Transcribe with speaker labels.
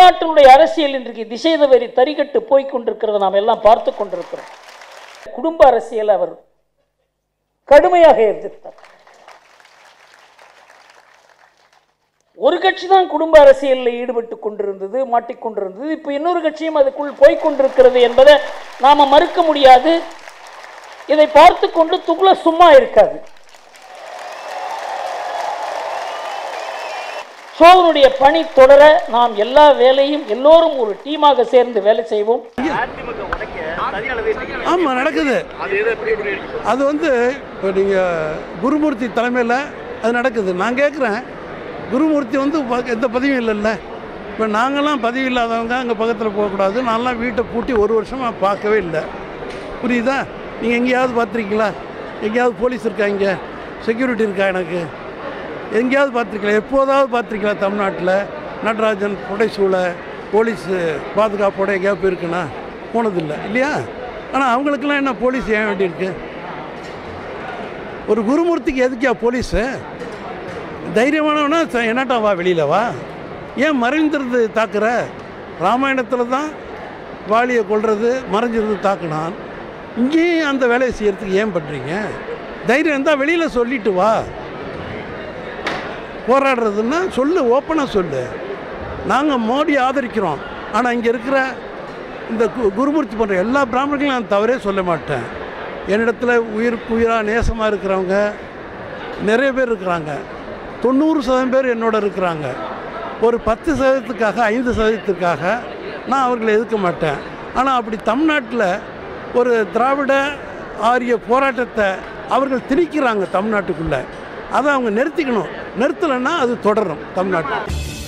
Speaker 1: தமிழ்நாட்டினுடைய அரசியல் இன்றைக்கு திசை தவறி தறிகட்டு போய் கொண்டிருக்கிறத நாம் எல்லாம் பார்த்து கொண்டிருக்கிறோம் குடும்ப அரசியல் அவர் கடுமையாக எதிர்த்தார் ஒரு கட்சி தான் குடும்ப அரசியலில் ஈடுபட்டு கொண்டிருந்தது மாட்டிக்கொண்டிருந்தது இப்போ இன்னொரு கட்சியும் அதுக்குள் போய் கொண்டிருக்கிறது என்பதை நாம மறுக்க முடியாது இதை பார்த்து கொண்டு துகுல சும்மா இருக்காது ஷோவினுடைய பணி தொடர நாம் எல்லா வேலையும் எல்லோரும் ஒரு டீமாக சேர்ந்து வேலை செய்வோம்
Speaker 2: ஆமாம் நடக்குது அது வந்து இப்போ நீங்கள் குருமூர்த்தி தலைமையில் அது நடக்குது நான் கேட்குறேன் குருமூர்த்தி வந்து ப- எந்த பதிவும் இல்லைல்ல இப்போ நாங்கள்லாம் பதிவு இல்லாதவங்க அங்கே பக்கத்தில் போகக்கூடாது நான்லாம் வீட்டை பூட்டி ஒரு வருஷமாக பார்க்கவே இல்லை புரியுதா நீங்கள் எங்கேயாவது பார்த்துருக்கீங்களா எங்கேயாவது போலீஸ் இருக்கா இங்கே செக்யூரிட்டி இருக்கா எனக்கு எங்கேயாவது பார்த்துருக்கீங்களா எப்போதாவது பார்த்துருக்கீங்களா தமிழ்நாட்டில் நடராஜன் புடைசூழ போலீஸ் பாதுகாப்போட எங்கேயாவது போயிருக்குண்ணா போனதில்லை இல்லையா ஆனால் அவங்களுக்கெல்லாம் என்ன போலீஸ் ஏன் வேண்டியிருக்கு ஒரு குருமூர்த்திக்கு எதுக்கியா போலீஸு தைரியமானவனா ச- என்னட்டா வா வெளியில் வா ஏன் மறைந்திருந்து தாக்குற ராமாயணத்தில் தான் வாலியை கொல்றது மறைஞ்சிருந்து தாக்குனான் இங்கேயும் அந்த வேலையை செய்யறதுக்கு ஏன் பண்ணுறீங்க தைரியம் இருந்தால் வெளியில் சொல்லிட்டு வா போராடுறதுன்னா சொல்லு ஓப்பனாக சொல்லு நாங்கள் மோடி ஆதரிக்கிறோம் ஆனால் இங்கே இருக்கிற இந்த கு குருமூர்த்தி போன்ற எல்லா பிராமணர்களையும் நான் தவறே சொல்ல மாட்டேன் என்னிடத்துல உயிருக்கு உயிராக நேசமாக இருக்கிறவங்க நிறைய பேர் இருக்கிறாங்க தொண்ணூறு சதவீதம் பேர் என்னோட இருக்கிறாங்க ஒரு பத்து சதவீதத்துக்காக ஐந்து சதவீதத்துக்காக நான் அவர்களை எதிர்க்க மாட்டேன் ஆனால் அப்படி தமிழ்நாட்டில் ஒரு திராவிட ஆரிய போராட்டத்தை அவர்கள் திணிக்கிறாங்க தமிழ்நாட்டுக்குள்ளே அதை அவங்க நிறுத்திக்கணும் நிறுத்தலைன்னா அது தொடரும் தமிழ்நாட்டில்